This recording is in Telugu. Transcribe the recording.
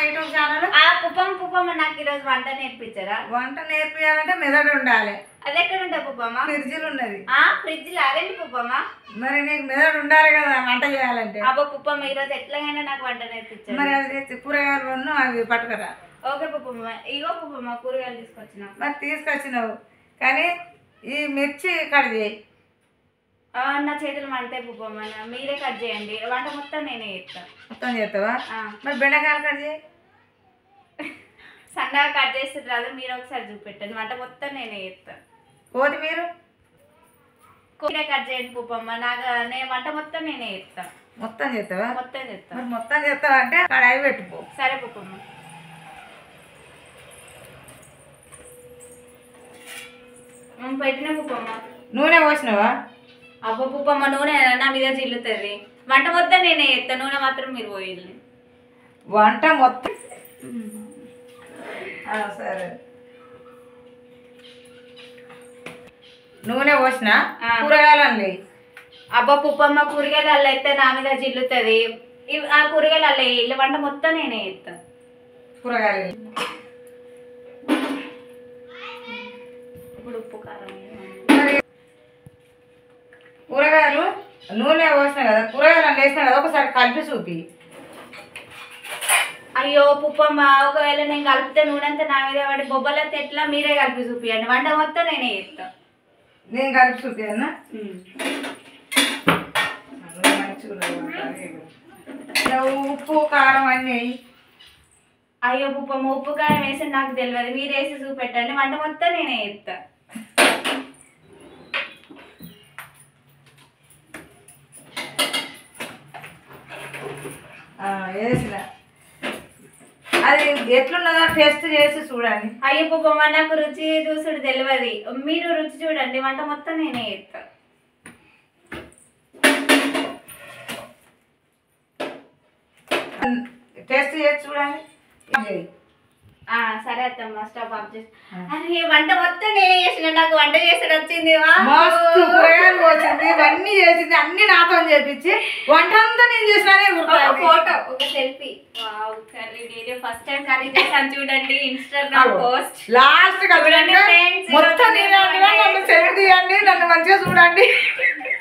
యూట్యూబ్ ఛానల్ ఆ పుప్పమ్మ పుప్పమ్మ నాకు ఈరోజు వంట నేర్పించరా వంట నేర్పియాలంటే మెదడు ఉండాలి అది ఎక్కడ ఉంటాయి పుప్పమ్మ ఫ్రిడ్జ్లు ఉన్నది ఆ ఫ్రిడ్జ్ లో అదేంటి పుప్పమ్మ మరి నీకు మెదడు ఉండాలి కదా వంట చేయాలంటే అబ్బో పుప్పమ్మ ఈరోజు ఎట్లాగైనా నాకు వంట నేర్పించారు మరి అవి తెచ్చి కూరగాయలు వన్ను అవి పట్టుకురా ఓకే పుప్పమ్మ ఇగో పుప్పమ్మ కూరగాయలు తీసుకొచ్చిన మరి తీసుకొచ్చినావు కానీ ఈ మిర్చి కట్ చేయి ఆ, నా చేతులు మంటే పుప్పమ్మ నా- మీరే కట్ చేయండి వంట మొత్తం నేనే చేస్తాను మొత్తం చేస్తావా మరి బెండకాయలు కట్ చేయి సన్నగా కట్ చేస్తే రాదు మీరు ఒకసారి చూపెట్టండి వంట మొత్తం నేనే చేస్తాను కొత్తిమీర మీరే కట్ చేయండి పుప్పమ్మ నాకు నేను వంట మొత్తం నేనే చేస్తాను మొత్తం చేస్తావా మొత్తం చేస్తాను మరి మొత్తం చేస్తావా అంటే కడాయి పెట్టుకో సరే పుప్పమ్మ ఉమ్, పెట్టిన పుప్పమ్మ నూనె పోసినావా అబ్బ పుప్పమ్మ నూనె నా మీద చిల్లుతుంది వంట మొత్తం నేనే చేస్తాను నూనె మాత్రం మీరు పోయింది వంట మొత్తం ఆ, సరే నూనె పోసిన ఆ. కూరగాయలు అండి అబ్బా పుప్పమ్మ కూరగాయలు అల్ల అయితే నా మీద జిల్లుతుంది ఇవ్- ఆ కూరగాయలు అల్ల ఇల్లు వంట మొత్తం నేనే చేస్తాను కూరగాయలు ఇప్పుడు ఉప్పు కారం వేయాలి. మరి కూరగాయలు నూనె పోసిన కదా కూరగాయలు అన్నీ వేసిన కదా ఒకసారి కలిపి చూపి అయ్యో పుప్పమ్మ ఒకవేళ నేను కలిపితే నూనె అంతా నా మీద పడి బొబ్బలంతా ఎట్లా మీరే కలిపి చూపియండి వంట మొత్తం నేనే చేస్తాను నేను కలిపి చూపి అన్న ఉప్పు కారం అన్నీ వేయి. అయ్యో పుప్పమ్మ ఉప్పు కారం వేసి నాకు తెలియదు మీరు వేసి చూపెట్టండి వంట మొత్తం నేనే చేస్తా ఆ, వేసిన అది ఎట్లున్నదో టెస్ట్ చేసి చూడండి అయ్యో పుప్పమ్మ నాకు రుచి చూసుడు తెలియదు మీరు రుచి చూడండి వంట మొత్తం నేనే చేస్తా టెస్ట్ చేసి చూడండి ఇది. ఆ, సరే అత్తమ్మ స్టవ్ ఆఫ్ చేసి అరే వంట మొత్తం నేనే చేసిన నాకు వంట చేసాడు వచ్చింది వా. మస్తు కూరగాయలు పోసింది ఇవన్నీ చేసింది అన్ని నాతో చేపించి వంట అంతా నేను చేసినానే ఒక ఊరుకోవాలి. ఫోటో ఒక సెల్ఫీ వావ్ కర్రీ నేను ఫస్ట్ టైం కర్రీ చేశాను చూడండి ఇన్స్టాగ్రామ్ పోస్ట్ లాస్ట్ గా చూడండి చూడండి friends, మొత్తం ఈరోజు నేనే నేను వండినా, నన్ను సెల్ఫీ తీయండి నన్ను మంచిగా చూడండి